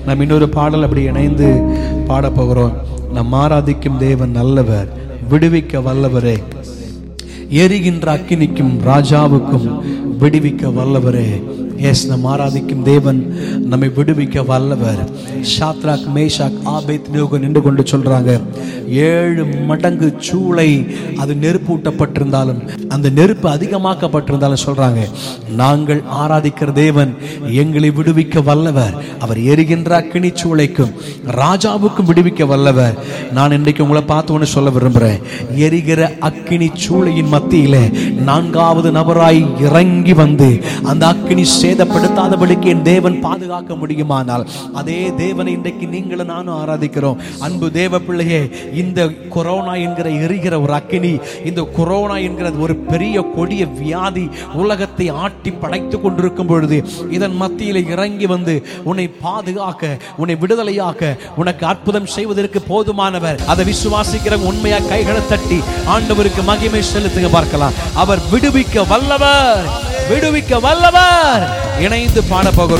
நாம் இன்னொரு பாடல் அப்படி இணைந்து பாடப் போகிறோம் நம் ஆராதிக்கும் தேவன் நல்லவர் விடுவிக்க வல்லவரே எரிகின்ற அக்கினிக்கும் ராஜாவுக்கும் விடுவிக்க வல்லவரே எஸ் நம் ஆராதிக்கும் தேவன் நம்மை விடுவிக்க வல்லவர் ஷாத்ராக் மேஷாக் ஆபேத் நியோக நின்று கொண்டு சொல்றாங்க ஏழு மடங்கு சூளை அது நெருப்பூட்டப்பட்டிருந்தாலும் அந்த நெருப்பு அதிகமாக்கப்பட்டிருந்தாலும் சொல்றாங்க நாங்கள் ஆராதிக்கிற தேவன் எங்களை விடுவிக்க வல்லவர் அவர் எரிகின்ற அக்கினி சூளைக்கும் ராஜாவுக்கும் விடுவிக்க வல்லவர் நான் இன்றைக்கு உங்களை பார்த்து ஒன்று சொல்ல விரும்புகிறேன் எரிகிற அக்கினி சூளையின் மத்தியில நான்காவது நபராய் இறங்கி வந்து அந்த அக்கினி சேதப்படுத்தாதபடிக்கு என் தேவன் பாதுகாக்க முடியுமானால் அதே தேவனை இன்றைக்கு நீங்களும் நானும் ஆராதிக்கிறோம் அன்பு தேவ பிள்ளையே இந்த கொரோனா என்கிற எரிகிற ஒரு அக்கினி இந்த கொரோனா என்கிற ஒரு பெரிய கொடிய வியாதி உலகத்தை ஆட்டி படைத்து கொண்டிருக்கும் பொழுது இதன் மத்தியில் இறங்கி வந்து உன்னை பாதுகாக்க உன்னை விடுதலையாக்க உனக்கு அற்புதம் செய்வதற்கு போதுமானவர் அதை விசுவாசிக்கிற உண்மையா கைகளை தட்டி ஆண்டவருக்கு மகிமை செலுத்துங்க பார்க்கலாம் அவர் விடுவிக்க வல்லவர் விடுவிக்க வல்லவர் இணைந்து பாட போகிறோம்